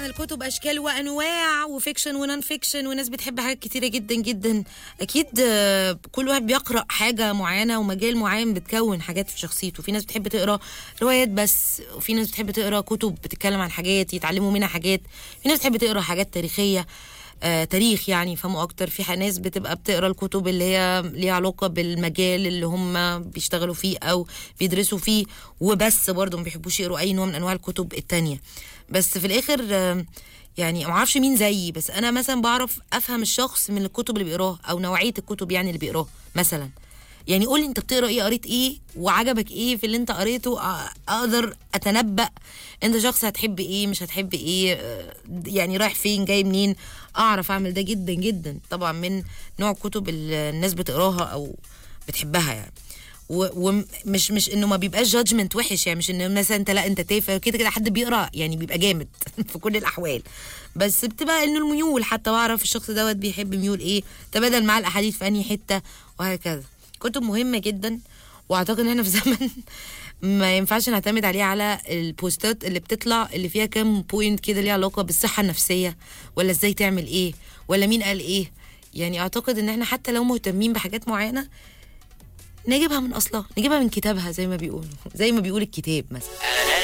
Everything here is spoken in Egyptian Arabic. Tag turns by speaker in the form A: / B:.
A: طبعا الكتب اشكال وانواع وفيكشن ونون فيكشن وناس بتحب حاجات كتيره جدا جدا اكيد آه، كل واحد بيقرا حاجه معينه ومجال معين بتكون حاجات في شخصيته في ناس بتحب تقرا روايات بس وفي ناس بتحب تقرا كتب بتتكلم عن حاجات يتعلموا منها حاجات في ناس بتحب تقرا حاجات تاريخيه آه، تاريخ يعني يفهموا اكتر في ح- ناس بتبقى بتقرا الكتب اللي هي ليها علاقه بالمجال اللي هم بيشتغلوا فيه او بيدرسوا فيه وبس برضه ما بيحبوش يقروا اي نوع من انواع الكتب التانية بس في الاخر آه، يعني ما اعرفش مين زيي بس انا مثلا بعرف افهم الشخص من الكتب اللي بيقراها او نوعيه الكتب يعني اللي بيقراها مثلا يعني قولي انت بتقرا ايه قريت ايه وعجبك ايه في اللي انت قريته أ- اقدر اتنبأ انت شخص هتحب ايه مش هتحب ايه آه، يعني رايح فين جاي منين اعرف اعمل ده جدا جدا طبعا من نوع الكتب اللي الناس بتقراها او بتحبها يعني و- ومش مش انه ما بيبقاش جادجمنت وحش يعني مش ان مثلا انت لا انت تافه كده كده حد بيقرا يعني بيبقى جامد في كل الاحوال بس بتبقى انه الميول حتى بعرف الشخص دوت بيحب ميول ايه تبادل معاه الاحاديث في انهي حته وهكذا كتب مهمه جدا واعتقد ان احنا في زمن ما ينفعش نعتمد عليه على البوستات اللي بتطلع اللي فيها كام بوينت كده ليها علاقه بالصحه النفسيه ولا ازاي تعمل ايه ولا مين قال ايه يعني اعتقد ان احنا حتى لو مهتمين بحاجات معينه نجيبها من اصلها نجيبها من كتابها زي ما بيقولوا زي ما بيقول الكتاب مثلا